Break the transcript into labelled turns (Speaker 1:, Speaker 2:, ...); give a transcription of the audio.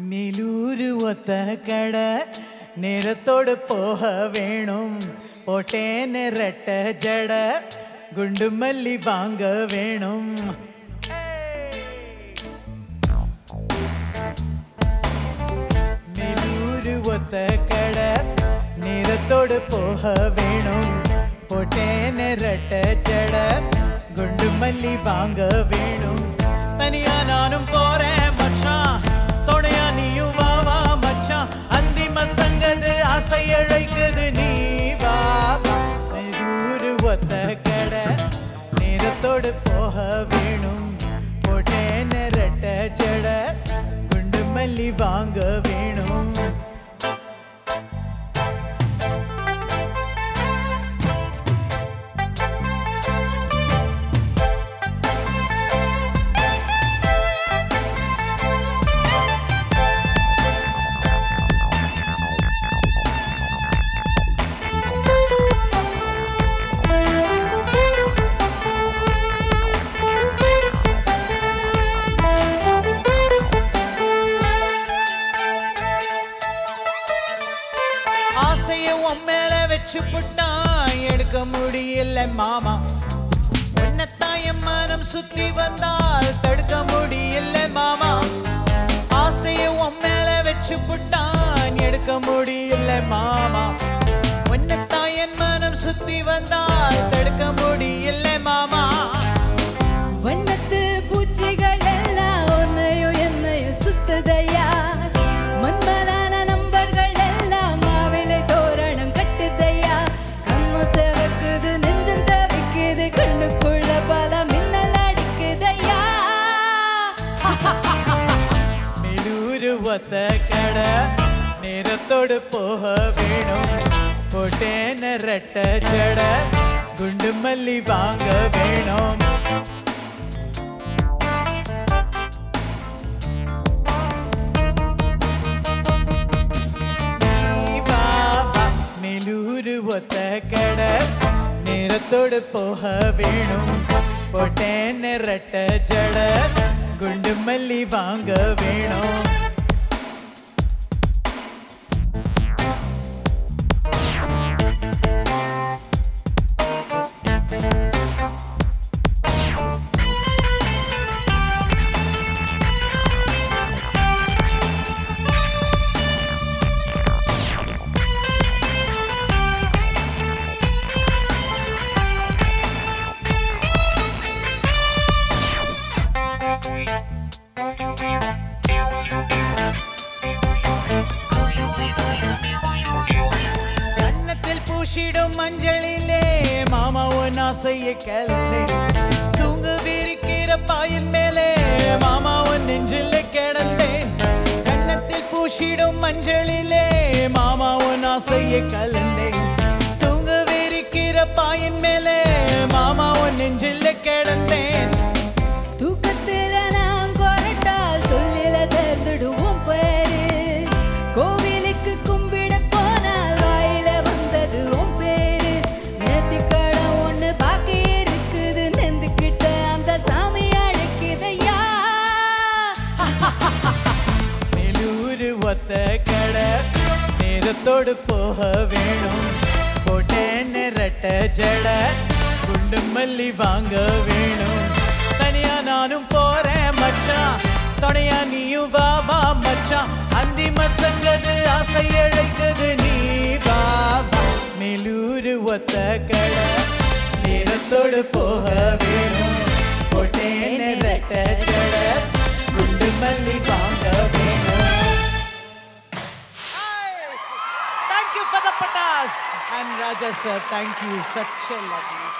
Speaker 1: மேலூரு ஒத்த கடை நேரத்தோடு போக வேணும் போட்டேன்னு ரெட்ட ஜட குண்டு மல்லி வாங்க வேணும் மேலூரு ஒத்த கடை நேரத்தோடு போக வேணும் போட்டேன்னு ரெட்ட ஜட குண்டு மல்லி வாங்க வேணும் தனியா நானும் போறேன் மச்சான் துணையா நீயும் வா வா மச்சான் அந்திம சங்கது ஆசை அழைக்குது நீ வா வா. மேலூரு ஒத்த கடை நேரத்தோடு போக வேணும் போட்டேன்னு ரெட்ட ஜட குண்டு மல்லி வாங்க வேணும் ஆசைய உன் மேல வச்சு புட்டான் எடுக்க முடியல மாமா உன்னத்தான் என் மனம் சுத்தி வந்தால் தடுக்க முடியல மாமா ஆசைய உன் மேல வச்சு புட்டான் எடுக்க முடியல மாமா உன்னத்தான் என் மனம் சுத்தி வந்தால் தடுக்க முடியல மாமா
Speaker 2: வண்ணத்து பூச்சிகள் எல்லாம் உன்னையும் என்னையும் சுத்துதையா மண்மலான நம்பர்கள் எல்லாம் மாவிலை தோரணம் கட்டுதையா கண்ணு செவக்குது நெஞ்சம் தவிக்குது கண்ணுக்குள்ள பல மின்னல் அடிக்குதையா
Speaker 1: மெலூரு ஒத்த கடை நேரத்தோடு போக வேணும் போட்டேன்னு ரெட்ட ஜட குண்டு மல்லி வாங்க வேணும் நீ வா, வா. மெலூரு ஒத்த கடை நேரத்தோடு போக வேணும் போட்டேன்னு ரெட்ட ஜட குண்டு மல்லி வாங்க வேணும் கன்னத்தில் பூசிடும் மஞ்சளிலே மாமா உன் ஆசையை கலந்தே தூங்கு விரிக்கிற பாயின் மேலே மாமா உன் நெஞ்சில் கிடந்தேன் கன்னத்தில் பூசிடும் மஞ்சளிலே மாமா உன் ஆசையை கலந்தேன் தூங்கு விரிக்கிற பாயின் மேலே மாமா உன் நெஞ்சில் கிடந்தேன்
Speaker 2: தூக்கத்தில நாம் கொரட்டா சொல்லில சேர்ந்துடுவோம் பேரு கோவிலுக்கு கும்பிட போனால் வாயில வந்தது உன் பேரு நேத்திக்கடம் ஒண்ணு பாக்கி இருக்குது நெந்துக்கிட்ட அந்த சாமி அழைக்குதையா
Speaker 1: மேலூரு ஒத்த கடை நேரத்தோடு போக வேணும் போட்டேன்னு ரெட்ட ஜட குண்டு மல்லி வாங்க வேணும் தனியா நானும் போறேன் மச்சான் துணையா நீயும் வா வா மச்சான் அந்திம சங்கது ஆசை அழைக்குது நீ வா வா மேலூரு ஒத்த கடை நேரத்தோடு போக வேணும் போட்டேன்னு ரெட்ட ஜட குண்டு மல்லி வாங்க வேணும் Thank you for the patas. And Raja sir, thank you. Such a lovely.